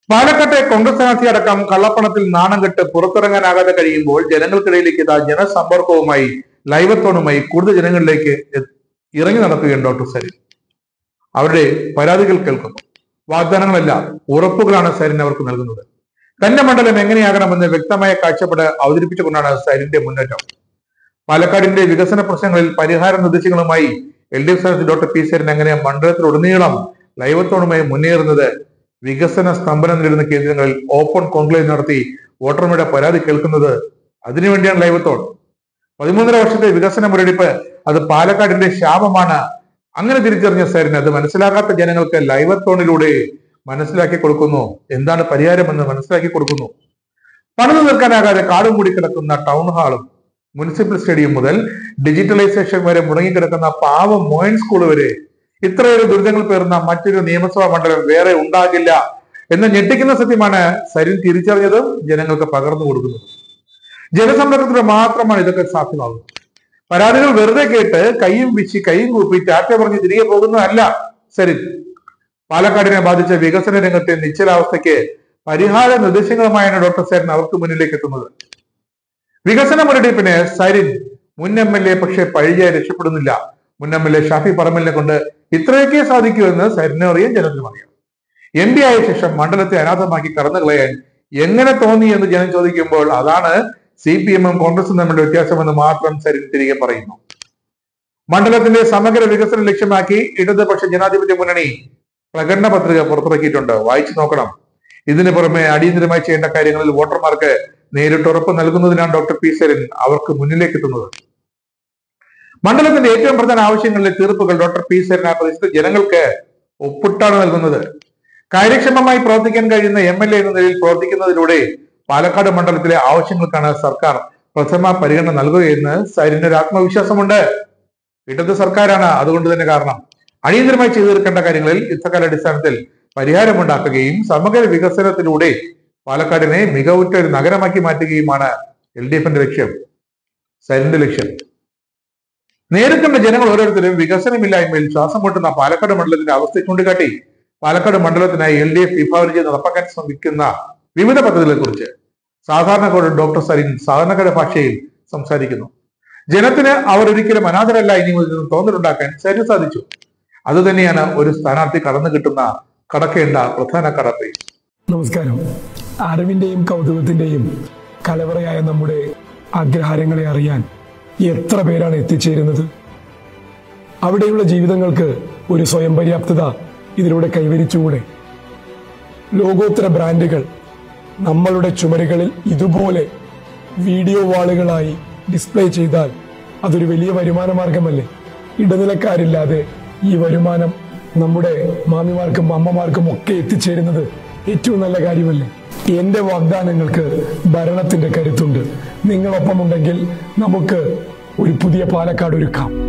പാലക്കാട്ടെ കോൺഗ്രസ് സ്ഥാനാർത്ഥി അടക്കം കള്ളപ്പണത്തിൽ നാണം കെട്ട് പുറത്തിറങ്ങാനാകാതെ കഴിയുമ്പോൾ ജനങ്ങൾക്കിടയിലേക്ക് ഇതാ ജനസമ്പർക്കവുമായി ലൈവത്തോണുമായി കൂടുതൽ ജനങ്ങളിലേക്ക് എ- ഇറങ്ങി നടക്കുകയാണ് ഡോക്ടർ സരിൻ അവരുടെ പരാതികൾ കേൾക്കുന്നു വാഗ്ദാനങ്ങളല്ല ഉറപ്പുകളാണ് സരിൻ അവർക്ക് നൽകുന്നത് തന്റെ മണ്ഡലം എങ്ങനെയാകണമെന്ന് വ്യക്തമായ കാഴ്ചപ്പാട് അവതരിപ്പിച്ചുകൊണ്ടാണ് സരിന്റെ മുന്നേറ്റം പാലക്കാടിന്റെ വികസന പ്രശ്നങ്ങളിൽ പരിഹാര നിർദ്ദേശങ്ങളുമായി എൽ ഡി എഫ് സ്ഥാനാർത്ഥി ഡോക്ടർ പി സരിൻ എങ്ങനെ മണ്ഡലത്തിലുടനീളം ലൈവത്തോണുമായി മുന്നേറുന്നത് വികസന സ്തംഭനം നേരിടുന്ന കേന്ദ്രങ്ങളിൽ ഓപ്പൺ കോൺക്ലേവ് നടത്തി വോട്ടർമാരുടെ പരാതി കേൾക്കുന്നത് അതിനുവേണ്ടിയാണ് ലൈവത്തോൺ പതിമൂന്നര വർഷത്തെ വികസന മുരടിപ്പ് അത് പാലക്കാടിന്റെ ശാപമാണ് അങ്ങനെ തിരിച്ചറിഞ്ഞ സരിൻ അത് മനസ്സിലാക്കാത്ത ജനങ്ങൾക്ക് ലൈവത്തോണിലൂടെ മനസ്സിലാക്കി കൊടുക്കുന്നു എന്താണ് പരിഹാരമെന്ന് മനസ്സിലാക്കി കൊടുക്കുന്നു പണിതു തീർക്കാനാകാതെ കാടും മൂടി കിടക്കുന്ന ടൗൺ ഹാളും മുനിസിപ്പൽ സ്റ്റേഡിയം മുതൽ ഡിജിറ്റലൈസേഷൻ വരെ മുടങ്ങിക്കിടക്കുന്ന പാവം മോയിൻ സ്കൂൾ വരെ ഇത്രയേറെ ദുരിതങ്ങൾ പേർന്ന മറ്റൊരു നിയമസഭാ മണ്ഡലം വേറെ ഉണ്ടാകില്ല എന്ന ഞെട്ടിക്കുന്ന സത്യമാണ് സരിൻ തിരിച്ചറിഞ്ഞതും ജനങ്ങൾക്ക് പകർന്നു കൊടുക്കുന്നതും ജനസമ്പർക്കത്തിന് മാത്രമാണ് ഇതൊക്കെ സാധ്യമാകുന്നത് പരാതികൾ വെറുതെ കേട്ട് കൈയും വീശി കൈയും കൂപ്പി ടാറ്റ പറഞ്ഞ് തിരികെ പോകുന്നതല്ല സരിൻ പാലക്കാടിനെ ബാധിച്ച വികസന രംഗത്തെ നിശ്ചലാവസ്ഥയ്ക്ക് പരിഹാര നിർദ്ദേശങ്ങളുമായാണ് ഡോക്ടർ സരിൻ അവർക്ക് മുന്നിലേക്ക് എത്തുന്നത് വികസന മുരടിപ്പിന് സരിൻ മുൻ എം എൽ എ പക്ഷേ പഴിയെ രക്ഷപ്പെടുന്നില്ല മുൻ എം എൽ എ ഷാഫി പറമ്പലിനെ കൊണ്ട് ഇത്രയൊക്കെ സാധിക്കൂ എന്ന് സരിനെ അറിയാൻ ജനത്തിനും അറിയാം എം പി ആയ ശേഷം മണ്ഡലത്തെ അനാഥമാക്കി കടന്നു കളയാൻ എങ്ങനെ തോന്നി എന്ന് ജനം ചോദിക്കുമ്പോൾ അതാണ് സി പി എമ്മും കോൺഗ്രസും തമ്മിലുള്ള വ്യത്യാസമെന്ന് മാത്രം സരിൻ തിരികെ പറയുന്നു മണ്ഡലത്തിന്റെ സമഗ്ര വികസനം ലക്ഷ്യമാക്കി ഇടതുപക്ഷ ജനാധിപത്യ മുന്നണി പ്രകടന പത്രിക പുറത്തിറക്കിയിട്ടുണ്ട് വായിച്ചു നോക്കണം ഇതിനു പുറമെ അടിയന്തരമായി ചെയ്യേണ്ട കാര്യങ്ങളിൽ വോട്ടർമാർക്ക് നേരിട്ട് ഉറപ്പ് നൽകുന്നതിനാണ് ഡോക്ടർ പി സരിൻ അവർക്ക് മുന്നിലേക്ക് എത്തുന്നത് മണ്ഡലത്തിന്റെ ഏറ്റവും പ്രധാന ആവശ്യങ്ങളിലെ തീർപ്പുകൾ ഡോക്ടർ പി സരിൻ ആ പ്രദേശത്തെ ജനങ്ങൾക്ക് ഒപ്പിട്ടാണ് നൽകുന്നത് കാര്യക്ഷമമായി പ്രവർത്തിക്കാൻ കഴിയുന്ന എം എൽ എ എന്ന നിലയിൽ പ്രവർത്തിക്കുന്നതിലൂടെ പാലക്കാട് മണ്ഡലത്തിലെ ആവശ്യങ്ങൾക്കാണ് സർക്കാർ പ്രഥമ പരിഗണന നൽകുകയെന്ന് സരിന് ഒരു ആത്മവിശ്വാസമുണ്ട് ഇടത് സർക്കാരാണ് അതുകൊണ്ട് തന്നെ കാരണം അടിയന്തരമായി ചെയ്തു തീർക്കേണ്ട കാര്യങ്ങളിൽ യുദ്ധകാലാടിസ്ഥാനത്തിൽ പരിഹാരമുണ്ടാക്കുകയും സമഗ്ര വികസനത്തിലൂടെ പാലക്കാടിനെ മികവുറ്റ ഒരു നഗരമാക്കി മാറ്റുകയുമാണ് എൽ ഡി എഫിന്റെ ലക്ഷ്യം സരിന്റെ ലക്ഷ്യം നേരിട്ടുള്ള ജനങ്ങൾ ഓരോരുത്തരും വികസനമില്ലായ്മയിൽ ശ്വാസം മുട്ടുന്ന പാലക്കാട് മണ്ഡലത്തിന്റെ അവസ്ഥ ചൂണ്ടിക്കാട്ടി പാലക്കാട് മണ്ഡലത്തിനായി എൽ ഡി എഫ് വിഭാവനം ചെയ്ത് നടപ്പാക്കാൻ ശ്രമിക്കുന്ന വിവിധ പദ്ധതികളെ കുറിച്ച് സാധാരണക്കാട് ഡോക്ടർ സരിൻ സാധാരണക്കാരുടെ ഭാഷയിൽ സംസാരിക്കുന്നു ജനത്തിന് അവർ ഒരിക്കലും അനാഥരല്ല ഇനി മുതൽ നിന്ന് തോന്നലുണ്ടാക്കാൻ സരിന് സാധിച്ചു അതുതന്നെയാണ് ഒരു സ്ഥാനാർത്ഥി കടന്നു കിട്ടുന്ന കടക്കേണ്ട പ്രധാന കടപ്പേ നമസ്കാരം അറിവിന്റെയും കൗതുകത്തിന്റെയും കലവറയായ നമ്മുടെ അഗ്രഹാരങ്ങളെ അറിയാൻ എത്ര പേരാണ് എത്തിച്ചേരുന്നത് അവിടെയുള്ള ജീവിതങ്ങൾക്ക് ഒരു സ്വയം പര്യാപ്തത ഇതിലൂടെ കൈവരിച്ചുകൂടെ ലോകോത്തര ബ്രാൻഡുകൾ നമ്മളുടെ ചുമരുകളിൽ ഇതുപോലെ വീഡിയോ വാളുകളായി ഡിസ്പ്ലേ ചെയ്താൽ അതൊരു വലിയ വരുമാന മാർഗമല്ലേ ഇടനിലക്കാരില്ലാതെ ഈ വരുമാനം നമ്മുടെ മാമിമാർക്കും അമ്മമാർക്കും ഒക്കെ എത്തിച്ചേരുന്നത് ഏറ്റവും നല്ല കാര്യമല്ലേ എന്റെ വാഗ്ദാനങ്ങൾക്ക് ഭരണത്തിന്റെ കരുത്തുണ്ട് നിങ്ങളൊപ്പമുണ്ടെങ്കിൽ നമുക്ക് ഒരു പുതിയ പാലക്കാട് ഒരുക്കാം